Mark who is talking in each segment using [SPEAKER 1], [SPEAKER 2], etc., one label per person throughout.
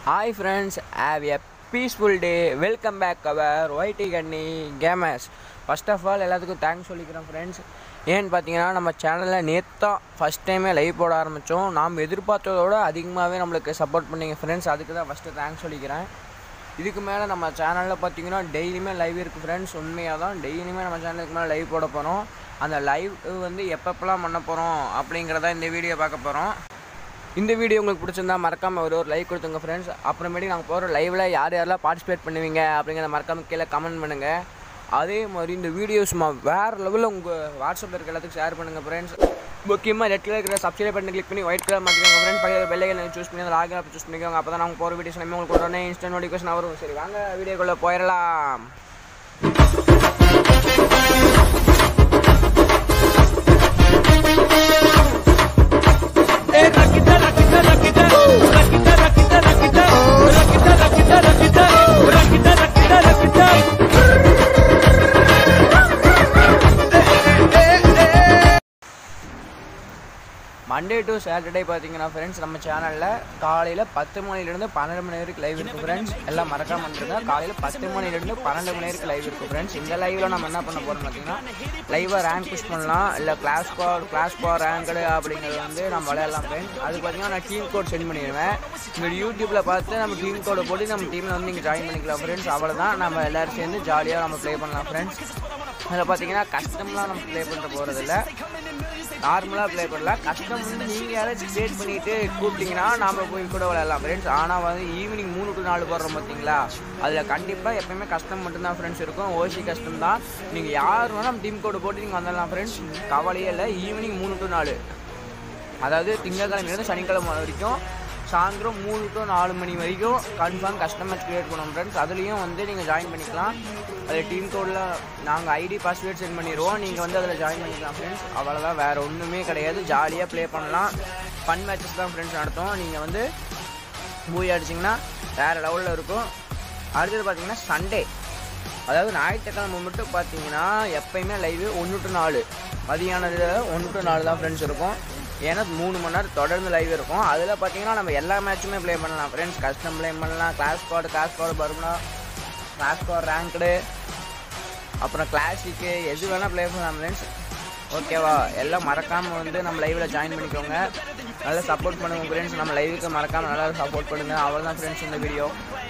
[SPEAKER 1] hi friends have a peaceful day welcome back our YT Kanni gamers first of all எல்லாத்துக்கும் thanks சொல்லிக்கிறேன் friends ஏன்னு பார்த்தீங்கன்னா நம்ம சேனலில் நேத்தான் ஃபஸ்ட் டைமே லைவ் போட ஆரம்பித்தோம் நாம் எதிர்பார்த்ததோட அதிகமாகவே நம்மளுக்கு சப்போர்ட் பண்ணீங்க ஃப்ரெண்ட்ஸ் அதுக்கு தான் ஃபஸ்ட்டு தேங்க்ஸ் சொல்லிக்கிறேன் இதுக்கு மேலே நம்ம சேனலில் பார்த்தீங்கன்னா டெய்லியுமே லைவ் இருக்குது ஃப்ரெண்ட்ஸ் உண்மையாக தான் டெய்லியுமே நம்ம சேனலுக்கு மேலே லைவ் போட போகிறோம் அந்த லைவ் வந்து எப்பப்பெல்லாம் பண்ண போகிறோம் அப்படிங்கிறத இந்த வீடியோ பார்க்க போகிறோம் இந்த வீடியோ உங்களுக்கு பிடிச்சிருந்தா மறக்காமல் ஒரு ஒரு லைக் கொடுத்துங்க ஃப்ரெண்ட்ஸ் அப்புறமேட்டு நாங்கள் போகிற லைவில் யார் யாரெல்லாம் பார்ட்டிசிபேட் பண்ணுவீங்க அப்படிங்கிறத மறக்காம கீழே கமெண்ட் பண்ணுங்கள் அதே மாதிரி இந்த வீடியோ சும்மா வேறு லெவலில் உங்கள் வாட்ஸ்அப்பில் இருக்க எல்லாத்துக்கும் ஷேர் பண்ணுங்கள் ஃப்ரெண்ட்ஸ் முக்கியமாக ரெட் கலர் இருக்கிற சப்ஸ்கிரைப் பண்ணி கிளிக் பண்ணி ஒயிட் கலர் மாற்றிக்கோங்க ஃப்ரெண்ட்ஸ் பழைய வெள்ளைகள் சூஸ் பண்ணி லாகின் ஆப் சூஸ் பண்ணிக்கோங்க அப்போ தான் நாங்கள் போகிற வீடியோஸ் எல்லாமே உங்களுக்கு உடனே இன்ஸ்டன்ட் நோட்டிஃபிகேஷன் வரும் சரி வாங்க வீடியோக்குள்ளே போயிடலாம் மண்டே டு சாட்டர்டே பார்த்தீங்கன்னா ஃப்ரெண்ட்ஸ் நம்ம சேனலில் காலையில் பத்து மணிலேருந்து பன்னெண்டு மணி வரைக்கும் லைவ் இருக்குது ஃப்ரெண்ட்ஸ் எல்லாம் மறக்காம வந்துருங்க காலையில் பத்து மணிலேருந்து பன்னெண்டு மணி வரைக்கும் லைவ் இருக்குது ஃப்ரெண்ட்ஸ் இந்த லைவில் நம்ம என்ன பண்ண போகிறோம் பார்த்தீங்கன்னா லைவாக ரேங்க் புஷ் பண்ணலாம் இல்லை கிளாஸ் பார் கிளாஸ் பார் ரேங்கடு அப்படிங்கிறது வந்து நம்ம விளையாடலாம் ஃப்ரெண்ட்ஸ் அது பார்த்தீங்கன்னா நான் டீம் கோட் சென்ட் பண்ணிடுவேன் நீங்கள் யூடியூப்பில் பார்த்து நம்ம டீம் கோடை போட்டு நம்ம டீமில் வந்து நீங்கள் ஜாயின் பண்ணிக்கலாம் ஃப்ரெண்ட்ஸ் அவ்வளோதான் நம்ம எல்லோரும் சேர்ந்து ஜாலியாக நம்ம ப்ளே பண்ணலாம் ஃப்ரெண்ட்ஸ் அதில் பார்த்தீங்கன்னா கஸ்டம்லாம் நம்ம ப்ளே பண்ணுற போகிறதில்ல நார்மலாக ப்ளே பண்ணலாம் கஷ்டம் வந்து நீங்கள் யாராச்சும் கிரியேட் பண்ணிவிட்டு கூப்பிட்டீங்கன்னா நாம் போய் கூட விளையாடலாம் ஃப்ரெண்ட்ஸ் ஆனால் வந்து ஈவினிங் மூணு டு நாலு போடுறோம் பார்த்தீங்களா அதில் கண்டிப்பாக எப்பயுமே கஷ்டம் மட்டும்தான் ஃப்ரெண்ட்ஸ் இருக்கும் ஓசி கஷ்டம் தான் நீங்கள் யார் வேணால் டீம் கோடு போட்டு நீங்கள் வந்துடலாம் ஃப்ரெண்ட்ஸ் கவலையே இல்லை ஈவினிங் மூணு டு நாலு அதாவது திங்கக்கிழமையிலேருந்து சனிக்கிழமை வரைக்கும் சாயந்தரம் மூணு டு நாலு மணி வரைக்கும் கன்ஃபார்ம் கஸ்டமர்ஸ் க்ரியேட் பண்ணோம் ஃப்ரெண்ட்ஸ் அதுலேயும் வந்து நீங்கள் ஜாயின் பண்ணிக்கலாம் அதில் டீம் கோடில் நாங்கள் ஐடி பாஸ்வேர்ட் சென்ட் பண்ணிடுவோம் நீங்கள் வந்து அதில் ஜாயின் பண்ணிக்கலாம் ஃப்ரெண்ட்ஸ் அவ்வளோதான் வேறு ஒன்றுமே கிடையாது ஜாலியாக ப்ளே பண்ணலாம் ஃபன் மேட்சஸ் தான் ஃப்ரெண்ட்ஸ் நடத்தும் நீங்கள் வந்து மூவி அடிச்சிங்கன்னா வேறு லெவலில் இருக்கும் அடுத்தது பார்த்தீங்கன்னா சண்டே அதாவது ஞாயிற்றுக்கிழமை மட்டும் பார்த்தீங்கன்னா எப்பயுமே லைவ் ஒன்று டு நாலு மதியானது ஒன்று டு நாலு தான் ஃப்ரெண்ட்ஸ் இருக்கும் ஏன்னா மூணு மணி நேரம் தொடர்ந்து லைவ் இருக்கும் அதில் பார்த்தீங்கன்னா நம்ம எல்லா மேட்சுமே ப்ளே பண்ணலாம் ஃப்ரெண்ட்ஸ் கஸ்டம் ப்ளே பண்ணலாம் கிளாஸ் கார்டு கிளாஸ் கார்டு பருமனா கிளாஸ் கார்டு ரேங்க்டு அப்புறம் கிளாசிக்கு எது வேணால் ப்ளே பண்ணலாம் ஃப்ரெண்ட்ஸ் ஓகேவா எல்லாம் மறக்காமல் வந்து நம்ம லைவில் ஜாயின் பண்ணிக்கோங்க நல்லா சப்போர்ட் பண்ணுங்க ஃப்ரெண்ட்ஸ் நம்ம லைவுக்கு மறக்காமல் நல்லா சப்போர்ட் பண்ணுங்க அவ்வளோதான் ஃப்ரெண்ட்ஸ் இந்த வீடியோ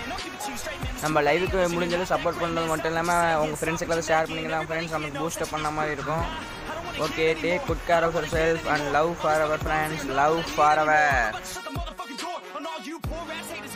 [SPEAKER 1] நம்ம லைவுக்கு முடிஞ்சது சப்போர்ட் பண்ணுறது மட்டும் இல்லாமல் உங்கள் ஃப்ரெண்ட்ஸுக்கு ஷேர் பண்ணிக்கலாம் ஃப்ரெண்ட்ஸ் நமக்கு பூஸ்டப் பண்ண மாதிரி இருக்கும் okay take good care of yourself and love for our friends love for our